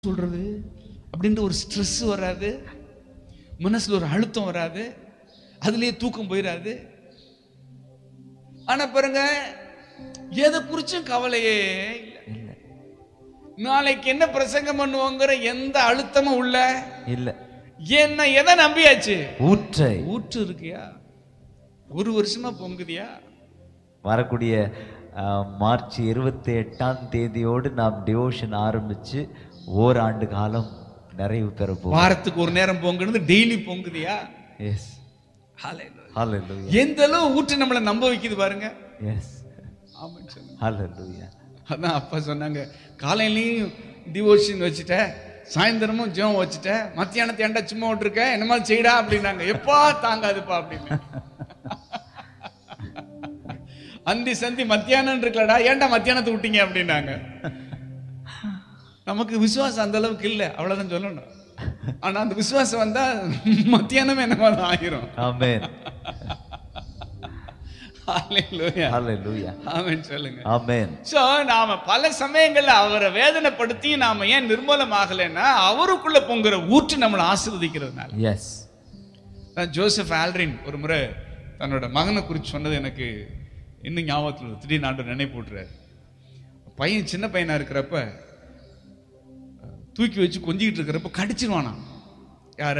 சொல்றது அப்படின்ற ஒரு ஸ்ட்ரெஸ் வராது மனசுல ஒரு அழுத்தம் வராது அதுலயே தூக்கம் போயிடாது ஆனா பாருங்க எதை குறிச்சும் கவலையே இல்லை இல்ல நாளைக்கு என்ன பிரசங்கம் பண்ணுவோங்கிற எந்த அழுத்தமும் உள்ள இல்ல என்ன எதை நம்பியாச்சு ஊற்றை ஊற்று இருக்கியா ஒரு வருஷமா பொங்குதியா வரக்கூடிய அஹ், மார்ச் இருபத்தி எட்டாம் தேதியோடு நாம் டிவோஷன் ஆரம்பிச்சு ஓராண்டு காலம் நிறைவு பெற போகிறோம் வாரத்துக்கு ஒரு நேரம் பொங்குனது டெய்லி பொங்குதியா எஸ் Hallelujah. ஹalleluya எந்த அளவு ஊற்று நம்மளை நம்ப வைக்குது பாருங்க எஸ் ஆமான்னு சொல்லுங்க ஹalleluya அதான் அப்பா சொன்னாங்க காலையிலையும் டிவோஷன் வச்சுட்ட சாயந்தரமும் ஜெபம் வச்சுட்ட மத்தியானத்தை ஏன்டா சும்மா விட்டுருக்க என்ன மாதிரி செய்டா அப்படின்னாங்க எப்பா தாங்காதுப்பா அப்படின்னு அந்தி சந்தி மத்தியானம் இருக்கலடா ஏன்டா மத்தியானத்தை விட்டீங்க அப்படின்னாங்க நமக்கு விசுவாசம் அந்த அளவுக்கு இல்லை அவ்வளவுதான் சொல்லணும் ஆனா அந்த விசுவாசம் வந்தா மத்தியானம் என்னவா தான் ஆகிரும் ஆமென் ஹalleluya. ஹalleluya ஆமென் சொல்லுங்க ஆமென் சோ நாம பல சமயங்கள்ல அவரை வேதனைப்படுத்தி நாம ஏன் நிர்மூலமாகலைன்னா அவருக்குள்ள பொங்குற ஊற்று நம்மளை ஆசீர்வதிக்கிறதுனால எஸ் நான் ஜோசப் ஆல்ரின் ஒரு முறை தன்னோட மகனை குறித்து சொன்னது எனக்கு இன்னும் ஞாபகத்தில் இருக்கு. திடீர்னு ஆண்டு நினைப்பு விட்டுறாரு பையன் சின்ன பையனா இருக்கிறப்ப அஹ், தூக்கி வச்சு கொஞ்சிக்கிட்டு இருக்கிறப்ப கடிச்சிருவானா யார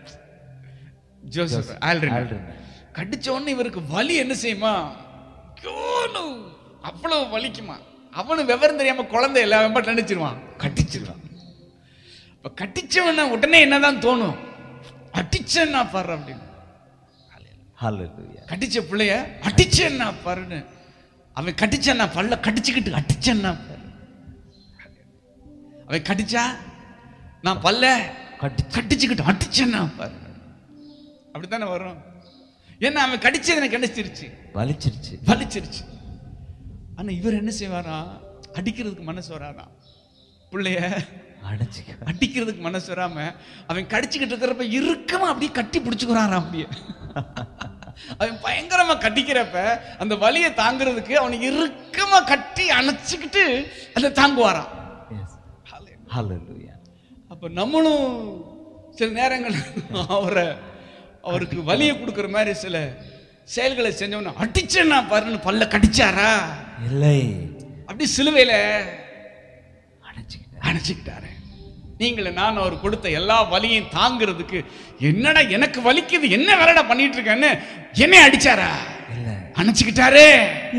ஜோசப் ஆல்ரின் ஆல்ரின். கடிச்ச உடனே இவருக்கு வலி என்ன செய்யுமா ஐயோன்னு அவ்வளவு வலிக்குமா அவனு விவரம் தெரியாம குழந்தை எல்லாம் வெம்ப நினைச்சிருவான் கட்டிச்சிருவான் இப்ப கட்டிச்சவன உடனே என்னதான் தோணும் அடிச்சேன்னா பாரு அப்படின்னு ஹalleluya கட்டிச்ச பிள்ளைய அடிச்சேன்னா பாருன்னு அவன் கட்டிச்சேன்னா பல்ல கடிச்சுக்கிட்டு அடிச்சேன்னா பாரு அவன் கடிச்சா நான் பல்ல கட்டி கடிச்சுக்கிட்டு அடிச்சேன்னா பாரு அப்படித்தானே வரும் ஏன்னா அவன் கடிச்சது எனக்கு கிடைச்சிருச்சு வலிச்சிருச்சு வலிச்சிருச்சு ஆனா இவர் என்ன செய்வாராம் அடிக்கிறதுக்கு மனசு வராதாம் பிள்ளைய அடைச்சிக்க அடிக்கிறதுக்கு மனசு வராம அவன் கடிச்சுக்கிட்டு இருக்கிறப்ப இறுக்கமா அப்படியே கட்டி பிடிச்சுக்கிறாராம் அப்படியே அவன் பயங்கரமா கட்டிக்கிறப்ப அந்த வலியை தாங்குறதுக்கு அவனை இறுக்கமா கட்டி அணைச்சுக்கிட்டு அதை தாங்குவாராம் எஸ் ஹalleluya அப்ப நம்மளும் சில நேரங்கள் அவரை அவருக்கு வலியை கொடுக்குற மாதிரி சில செயல்களை செஞ்சோம்னா அடிச்சேன்னா பாருன்னு பல்ல கடிச்சாரா இல்லை அப்படி சிலுவையில அடைச்சிக்கிட்ட அணைச்சிக்கிட்டாரு நீங்களே நான் அவர் கொடுத்த எல்லா வலியையும் தாங்கிறதுக்கு என்னடா எனக்கு வலிக்குது என்ன வேலைடா பண்ணிட்டு இருக்கேன்னு என்னை அடிச்சாரா இல்லை அணைச்சிக்கிட்டாரே